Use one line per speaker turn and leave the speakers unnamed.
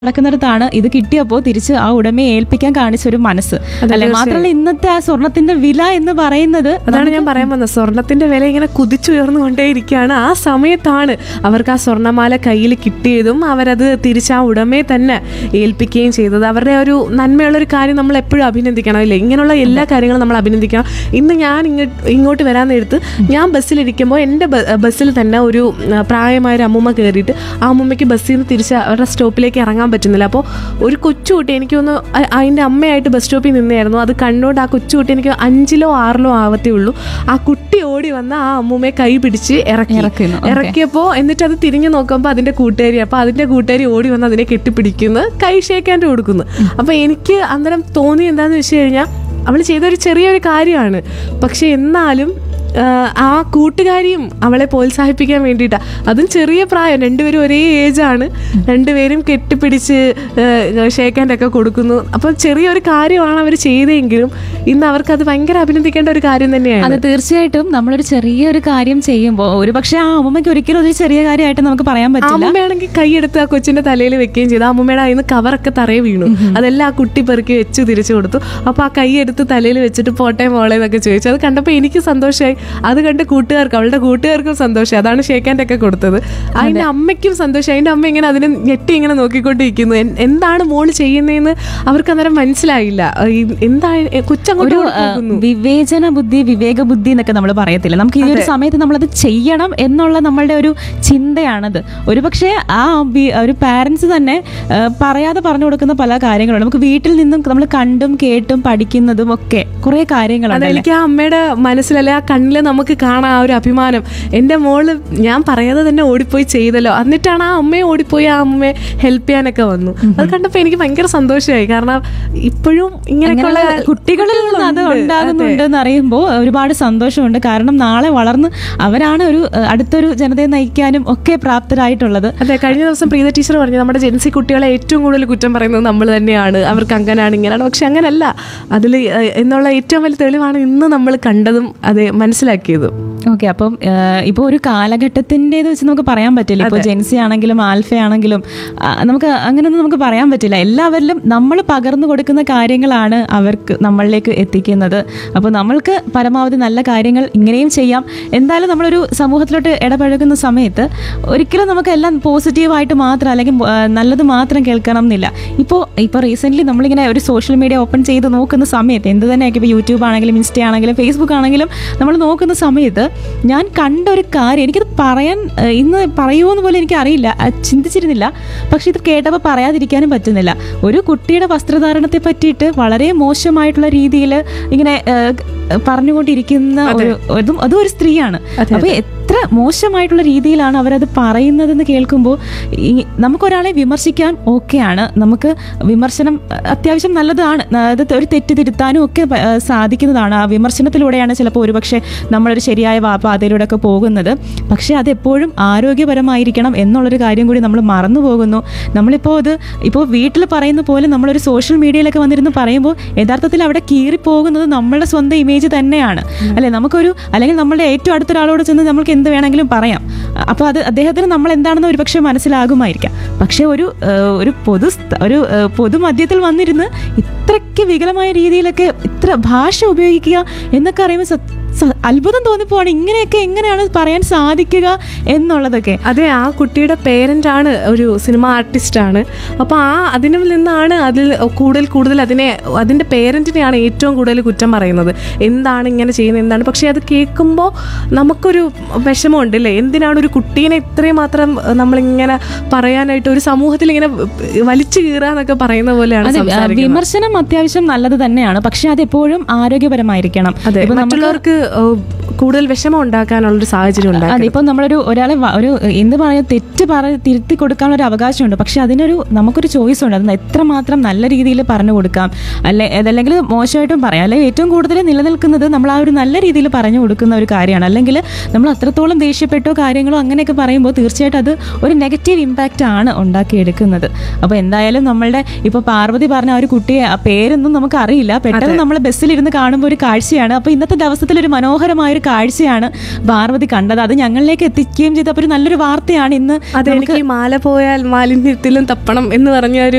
നടക്കുന്നിടത്താണ് ഇത് കിട്ടിയപ്പോൾ തിരിച്ച് ആ ഉടമയെ ഏൽപ്പിക്കാൻ കാണിച്ച ഒരു മനസ്സ് അല്ലെ മാത്രമല്ല ഇന്നത്തെ ആ സ്വർണത്തിന്റെ വില എന്ന് പറയുന്നത്
അതാണ് ഞാൻ പറയാൻ വന്നത് സ്വർണത്തിന്റെ വില ഇങ്ങനെ കുതിച്ചുയർന്നുകൊണ്ടേയിരിക്കുകയാണ് ആ സമയത്താണ് അവർക്ക് ആ സ്വർണ്ണമാല കയ്യിൽ കിട്ടിയതും അവരത് തിരിച്ച് ആ ഉടമയെ തന്നെ ഏൽപ്പിക്കുകയും ചെയ്തത് അവരുടെ ഒരു നന്മയുള്ളൊരു കാര്യം നമ്മൾ എപ്പോഴും അഭിനന്ദിക്കണം അല്ലേ ഇങ്ങനെയുള്ള എല്ലാ കാര്യങ്ങളും നമ്മൾ അഭിനന്ദിക്കണം ഇന്ന് ഞാൻ ഇങ്ങോട്ട് ഇങ്ങോട്ട് വരാൻ നേരത്ത് ഞാൻ ബസ്സിലിരിക്കുമ്പോൾ എൻ്റെ ബ- ബസ്സിൽ തന്നെ ഒരു ഉം, പ്രായമായ ഒരു അമ്മൂമ്മ കയറിയിട്ട് ആ അമ്മൂമ്മയ്ക്ക് ബസ്സിൽ നിന്ന് തിരിച്ച് അവരുടെ സ്റ്റോപ്പിലേക്ക് ഇറങ്ങാൻ പറ്റുന്നില്ല അപ്പോൾ ഒരു കൊച്ചുകുട്ടി എനിക്ക് തോന്നുന്നു അ- അതിൻ്റെ അമ്മയായിട്ട് ബസ് സ്റ്റോപ്പിൽ നിന്നായിരുന്നു അത് കണ്ടുകൊണ്ട് ആ കൊച്ചുകുട്ടി എനിക്ക് അഞ്ചിലോ ആറിലോ ആവത്തേ ഉള്ളൂ ആ കുട്ടി ഓടി വന്ന് ആ അമ്മൂമ്മയെ കൈ പിടിച്ച് ഇറക്കി
ഇറക്കുന്നു, okay.
ഇറക്കിയപ്പോൾ എന്നിട്ട് അത് തിരിഞ്ഞു നോക്കുമ്പോൾ അതിന്റെ കൂട്ടുകാരി അപ്പോൾ അതിന്റെ കൂട്ടുകാരി ഓടി വന്ന് അതിനെ കെട്ടിപ്പിടിക്കുന്നു കൈ ഷേക്കാൻ്റെ കൊടുക്കുന്നു അപ്പോൾ എനിക്ക് അന്നേരം തോന്നി എന്താന്ന് വെച്ച് കഴിഞ്ഞാൽ അവൾ ചെയ്തൊരു ചെറിയൊരു കാര്യമാണ് പക്ഷെ എന്നാലും ആ, ആ കൂട്ടുകാരിയും അവളെ പ്രോത്സാഹിപ്പിക്കാൻ വേണ്ടിയിട്ടാണ് അതും ചെറിയ പ്രായം രണ്ടുപേരും ഒരേ ഏജാണ് രണ്ടുപേരും കെട്ടിപ്പിടിച്ച് ഷേക്കാൻ്റെ ഒക്കെ കൊടുക്കുന്നു അപ്പം ചെറിയൊരു കാര്യമാണ് അവർ ചെയ്തെങ്കിലും ഇന്ന് അവർക്ക് അത് ഭയങ്കര അഭിനന്ദിക്കേണ്ട ഒരു കാര്യം തന്നെയാണ്
അത് തീർച്ചയായിട്ടും നമ്മളൊരു ചെറിയൊരു കാര്യം ചെയ്യുമ്പോൾ ഒരു പക്ഷേ ആ അമ്മയ്ക്ക് ഒരിക്കലും ഒരു ചെറിയ കാര്യമായിട്ട് നമുക്ക് പറയാൻ
ആ
പറ്റില്ല
അമ്മയാണെങ്കിൽ കൈയെടുത്ത് ആ കൊച്ചിന്റെ തലയിൽ വെക്കുകയും ചെയ്തു ആ അമ്മയുടെ അതിന് കവറൊക്കെ തറയെ വീണു അതെല്ലാം ആ കുട്ടി പെറുക്കി വെച്ച് തിരിച്ചു കൊടുത്തു അപ്പൊ ആ കൈയെടുത്ത് തലയിൽ വെച്ചിട്ട് പോട്ടെ മോളെ എന്നൊക്കെ ചോദിച്ചു അത് കണ്ടപ്പോൾ എനിക്ക് സന്തോഷമായി അത് കണ്ട് കൂട്ടുകാർക്ക് അവളുടെ കൂട്ടുകാർക്കും സന്തോഷമായി അതാണ് ഷേക്കാൻ്റെ ഒക്കെ കൊടുത്തത് അതിന്റെ അമ്മയ്ക്കും സന്തോഷമായി അതിന്റെ അമ്മ ഇങ്ങനെ അതിനെ ഞെട്ടി ഇങ്ങനെ നോക്കിക്കൊണ്ടിരിക്കുന്നു എൻ- എന്താണ് മോള് ചെയ്യുന്നതെന്ന് അവർക്ക് അന്നേരം മനസ്സിലായില്ല ഈ എന്താണ് കൊച്ചങ്ങോട്ട്
ഒരു
ഓടി
ആ,
പോകുന്നു
വിവേചന ബുദ്ധി വിവേക ബുദ്ധി എന്നൊക്കെ നമ്മൾ പറയത്തില്ല നമുക്ക് ഈ ഒരു സമയത്ത് നമ്മളത് ചെയ്യണം എന്നുള്ള നമ്മളുടെ ഒരു ചിന്തയാണത് ഒരുപക്ഷെ ആ വി- ഒരു പാരന്റ്സ് തന്നെ ആ, പറയാതെ പറഞ്ഞു കൊടുക്കുന്ന പല കാര്യങ്ങളുണ്ട് നമുക്ക് വീട്ടിൽ നിന്നും നമ്മൾ കണ്ടും കേട്ടും പഠിക്കുന്നതും ഒക്കെ കുറെ കാര്യങ്ങളുണ്ട് അല്ലേ?
അതെനിക്ക് ആ അമ്മയുടെ മനസ്സിലല്ലേ ആ കണ്ണിൽ നമുക്ക് കാണാം ആ ഒരു അഭിമാനം എൻ്റെ മോള് ഞാൻ പറയാതെ തന്നെ ഓടിപ്പോയി ചെയ്തല്ലോ എന്നിട്ടാണ് ആ അമ്മയെ ഓടിപ്പോയി ആ അമ്മയെ ഹെൽപ്പ് ചെയ്യാനൊക്കെ വന്നു അത് കണ്ടപ്പോൾ എനിക്ക് ഭയങ്കര സന്തോഷമായി കാരണം ഇപ്പോഴും ഇങ്ങനെയൊക്കെയുള്ള
അങ്ങനെയുള്ള കുട്ടികളിൽ നിന്ന് അത്
ഉണ്ട്.
ഉണ്ടാകുന്നുണ്ട് എന്ന് അറിയുമ്പോൾ ഒരുപാട് സന്തോഷമുണ്ട് കാരണം നാളെ വളർന്ന് അവരാണ് ഒരു ഏഹ്, അടുത്തൊരു ജനതയെ നയിക്കാനും ഒക്കെ പ്രാപ്തരായിട്ടുള്ളത്
അതെ കഴിഞ്ഞ ദിവസം പ്രീത ടീച്ചർ പറഞ്ഞു നമ്മുടെ ജെൻസി കുട്ടികളെ ഏറ്റവും കൂടുതൽ കുറ്റം പറയുന്നത് നമ്മൾ തന്നെയാണ് അവർക്ക് അങ്ങനെയാണ് ഇങ്ങനെയാണ് പക്ഷെ അങ്ങനല്ല അതിൽ എന്നുള്ള ഏറ്റവും വലിയ തെളിവാണ് ഇന്ന് നമ്മൾ കണ്ടതും അത് മനസ്സിലാക്കിയതും
ഓക്കെ അപ്പം ഇപ്പോൾ ഒരു കാലഘട്ടത്തിൻ്റെത് വെച്ച് നമുക്ക് പറയാൻ പറ്റില്ല ഇപ്പോൾ ജെൻസി ആണെങ്കിലും ആൽഫ ആണെങ്കിലും ആ, നമുക്ക് അങ്ങനെയൊന്നും നമുക്ക് പറയാൻ പറ്റില്ല എല്ലാവരിലും നമ്മൾ പകർന്നു കൊടുക്കുന്ന കാര്യങ്ങളാണ് അവർക്ക് നമ്മളിലേക്ക് എത്തിക്കുന്നത് അപ്പോൾ നമ്മൾക്ക് പരമാവധി നല്ല കാര്യങ്ങൾ ഇങ്ങനെയും ചെയ്യാം എന്തായാലും നമ്മളൊരു സമൂഹത്തിലോട്ട് ഇടപഴകുന്ന സമയത്ത് ഒരിക്കലും നമുക്ക് എല്ലാം പോസിറ്റീവായിട്ട് മാത്രം അല്ലെങ്കിൽ ആ, നല്ലത് മാത്രം കേൾക്കണം എന്നില്ല ഇപ്പോൾ ഇപ്പോൾ റീസെൻ്റ്ലി നമ്മളിങ്ങനെ ഒരു സോഷ്യൽ മീഡിയ ഓപ്പൺ ചെയ്ത് നോക്കുന്ന സമയത്ത് എന്ത് തന്നെയൊക്കെ ഇപ്പോൾ യൂട്യൂബ് ആണെങ്കിലും ഇൻസ്റ്റ ആണെങ്കിലും ഫേസ്ബുക്ക് ആണെങ്കിലും നമ്മൾ നോക്കുന്ന സമയത്ത് ഞാൻ കണ്ട ഒരു കാര്യം എനിക്കത് പറയാൻ ഏഹ്, ഇന്ന് പറയുമോന്ന് പോലും എനിക്ക് അറിയില്ല അത് ചിന്തിച്ചിരുന്നില്ല പക്ഷെ ഇത് കേട്ടപ്പോൾ പറയാതിരിക്കാനും പറ്റുന്നില്ല ഒരു കുട്ടിയുടെ വസ്ത്രധാരണത്തെ പറ്റിയിട്ട് വളരെ മോശമായിട്ടുള്ള രീതിയിൽ ഇങ്ങനെ ഏഹ്, പറഞ്ഞുകൊണ്ടിരിക്കുന്ന ഒരു അതും അതും ഒരു സ്ത്രീയാണ് അപ്പൊ എത്ര മോശമായിട്ടുള്ള രീതിയിലാണ് അവരത് പറയുന്നതെന്ന് കേൾക്കുമ്പോൾ ഈ നമുക്കൊരാളെ വിമർശിക്കാൻ ഓക്കെയാണ് നമുക്ക് വിമർശനം അഹ് അത്യാവശ്യം നല്ലതാണ് അത് ഒരു തെറ്റ് തിരുത്താനും ഒക്കെ പ- അഹ് സാധിക്കുന്നതാണ് ആ വിമർശനത്തിലൂടെയാണ് ചിലപ്പോൾ ഒരുപക്ഷെ നമ്മളൊരു ശരിയായ വാ- പാതയിലൂടെ ഒക്കെ പോകുന്നത് പക്ഷേ അതെപ്പോഴും ആരോഗ്യപരമായിരിക്കണം എന്നുള്ളൊരു കാര്യം കൂടി നമ്മൾ മറന്നു പോകുന്നു നമ്മളിപ്പോൾ അത് ഇപ്പോൾ വീട്ടിൽ പറയുന്ന പോലെ നമ്മളൊരു സോഷ്യൽ മീഡിയയിലൊക്കെ വന്നിരുന്ന് പറയുമ്പോൾ യഥാർത്ഥത്തിൽ അവിടെ കീറിപ്പോകുന്നത് നമ്മളുടെ സ്വന്തം ഇമേജ് തന്നെയാണ് അല്ലെ നമുക്കൊരു അല്ലെങ്കിൽ നമ്മളുടെ ഏറ്റവും അടുത്ത ഒരാളോട് ചെന്ന് നമ്മൾക്ക് എന്ത് വേണമെങ്കിലും പറയാം അപ്പോൾ അത് അദ്ദേഹത്തിന് നമ്മൾ എന്താണെന്ന് ഒരുപക്ഷെ മനസ്സിലാകുമായിരിക്കാം പക്ഷേ ഒരു ഏഹ്, ഒരു പൊതു സ്ഥ- ഒരു ഏഹ്, പൊതുമധ്യത്തിൽ വന്നിരുന്ന് ഇത്രയ്ക്ക് വികലമായ രീതിയിലൊക്കെ ഇത്ര ഭാഷ ഉപയോഗിക്കുക എന്നൊക്കെ അറിയുമ്പോൾ സ- സ- അത്ഭുതം തോന്നിപ്പോവാണ് ഇങ്ങനെയൊക്കെ എങ്ങനെയാണ് പറയാൻ സാധിക്കുക എന്നുള്ളതൊക്കെ
അതെ ആ കുട്ടിയുടെ പേരൻ്റ് ആണ് ഒരു സിനിമ ആർട്ടിസ്റ്റ് ആണ് അപ്പോൾ ആ അതിനിൽ നിന്നാണ് അതിൽ കൂടുതൽ കൂടുതൽ അതിനെ അതിൻ്റെ പേരൻറ്റിനെയാണ് ഏറ്റവും കൂടുതൽ കുറ്റം പറയുന്നത് എന്താണ് ഇങ്ങനെ ചെയ്യുന്നത് എന്താണ് പക്ഷേ അത് കേൾക്കുമ്പോൾ നമുക്കൊരു വിഷമമുണ്ട് അല്ലേ എന്തിനാണ് ഒരു കുട്ടീനെ ഇത്രയും മാത്രം നമ്മളിങ്ങനെ പറയാനായിട്ട് ഒരു സമൂഹത്തിൽ ഇങ്ങനെ വലിച്ചു കീറാന്നൊക്കെ പറയുന്ന പോലെയാണ്
അതെ
സംസാരിക്കുന്നത്.
വിമർശനം അത്യാവശ്യം നല്ലത് തന്നെയാണ് പക്ഷെ അതെപ്പോഴും ആരോഗ്യപരമായിരിക്കണം
അതെ
ഇപ്പൊ നമുക്ക്
മറ്റുള്ളവർക്ക് ഏഹ്, കൂടുതൽ വിഷമം ഉണ്ടാക്കാനുള്ളൊരു സാഹചര്യം ഉണ്ടാക്കും
അതെ ഇപ്പം നമ്മളൊരു ഒരാളെ വ- ഒരു എന്ത് പറയുക തെറ്റ് പറ തിരുത്തി കൊടുക്കാനുള്ള ഒരു അവകാശമുണ്ട് പക്ഷെ അതിനൊരു നമുക്കൊരു ചോയ്സ് ഉണ്ട് അത് എത്രമാത്രം നല്ല രീതിയിൽ പറഞ്ഞു കൊടുക്കാം അല്ലെ അതല്ലെങ്കിൽ മോശമായിട്ടും പറയാം അല്ലെങ്കിൽ ഏറ്റവും കൂടുതൽ നിലനിൽക്കുന്നത് നമ്മൾ ആ ഒരു നല്ല രീതിയിൽ പറഞ്ഞു കൊടുക്കുന്ന ഒരു കാര്യമാണ് അല്ലെങ്കിൽ നമ്മൾ അത്രത്തോളം ദേഷ്യപ്പെട്ടോ കാര്യങ്ങളോ അങ്ങനെയൊക്കെ പറയുമ്പോൾ തീർച്ചയായിട്ടും അത് ഒരു നെഗറ്റീവ് ഇമ്പാക്റ്റ് ആണ് ഉണ്ടാക്കിയെടുക്കുന്നത് അപ്പോൾ എന്തായാലും നമ്മളുടെ ഇപ്പോൾ പാർവതി പറഞ്ഞ ആ ഒരു കുട്ടിയെ ആ പേരൊന്നും നമുക്ക് അറിയില്ല പെട്ടെന്ന് നമ്മൾ ബസ്സിലിരുന്ന് കാണുമ്പോൾ ഒരു കാഴ്ചയാണ് അപ്പോൾ ഇന്നത്തെ ദിവസത്തിൽ ഒരു മനോഹരമായ ഒരു കാഴ്ചയാണ് പാർവതി കണ്ടത് അത് ഞങ്ങളിലേക്ക് എത്തിക്കുകയും ചെയ്തപ്പോൾ ഒരു നല്ലൊരു വാർത്തയാണ് ഇന്ന്
അതെ എനിക്ക് ഈ മാല പോയാൽ മാലിന്യത്തിലും തപ്പണം എന്ന് പറഞ്ഞ ഒരു